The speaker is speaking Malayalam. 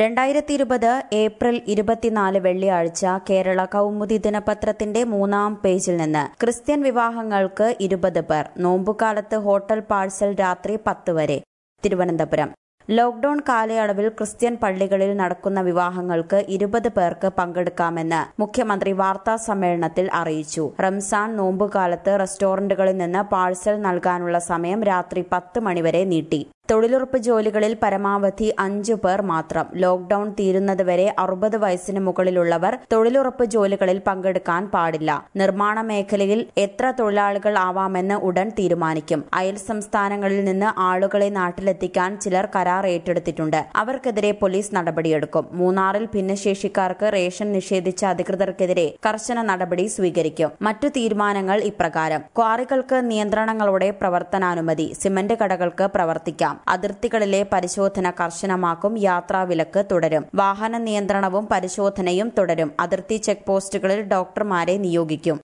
രണ്ടായിരത്തി ഇരുപത് ഏപ്രിൽ ഇരുപത്തിനാല് വെള്ളിയാഴ്ച കേരള കൗമുദി ദിനപത്രത്തിന്റെ മൂന്നാം പേജിൽ നിന്ന് ക്രിസ്ത്യൻ വിവാഹങ്ങൾക്ക് ഇരുപത് പേർ നോമ്പുകാലത്ത് ഹോട്ടൽ പാഴ്സൽ രാത്രി പത്ത് വരെ തിരുവനന്തപുരം ലോക്ഡൌൺ കാലയളവിൽ ക്രിസ്ത്യൻ പള്ളികളിൽ നടക്കുന്ന വിവാഹങ്ങൾക്ക് ഇരുപത് പേർക്ക് പങ്കെടുക്കാമെന്ന് മുഖ്യമന്ത്രി വാർത്താ സമ്മേളനത്തിൽ അറിയിച്ചു റംസാൻ നോമ്പുകാലത്ത് റെസ്റ്റോറന്റുകളിൽ നിന്ന് പാഴ്സൽ നൽകാനുള്ള സമയം രാത്രി പത്ത് മണിവരെ നീട്ടി തൊഴിലുറപ്പ് ജോലികളിൽ പരമാവധി അഞ്ചു പേർ മാത്രം ലോക്ഡൌൺ തീരുന്നതുവരെ അറുപത് വയസ്സിന് മുകളിലുള്ളവർ തൊഴിലുറപ്പ് ജോലികളിൽ പങ്കെടുക്കാൻ പാടില്ല നിർമ്മാണ മേഖലയിൽ എത്ര തൊഴിലാളികൾ ആവാമെന്ന് ഉടൻ തീരുമാനിക്കും അയൽ സംസ്ഥാനങ്ങളിൽ നിന്ന് ആളുകളെ നാട്ടിലെത്തിക്കാൻ ചിലർ കരാർ ഏറ്റെടുത്തിട്ടുണ്ട് അവർക്കെതിരെ പോലീസ് നടപടിയെടുക്കും മൂന്നാറിൽ ഭിന്നശേഷിക്കാർക്ക് റേഷൻ നിഷേധിച്ച അധികൃതർക്കെതിരെ കർശന നടപടി സ്വീകരിക്കും മറ്റു തീരുമാനങ്ങൾ ഇപ്രകാരം ക്വാറികൾക്ക് നിയന്ത്രണങ്ങളോടെ പ്രവർത്തനാനുമതി സിമന്റ് കടകൾക്ക് പ്രവർത്തിക്കാം അതിർത്തികളിലെ പരിശോധന കർശനമാക്കും യാത്രാവിലക്ക് തുടരും വാഹന നിയന്ത്രണവും പരിശോധനയും തുടരും അതിർത്തി ചെക്ക് പോസ്റ്റുകളിൽ ഡോക്ടർമാരെ നിയോഗിക്കും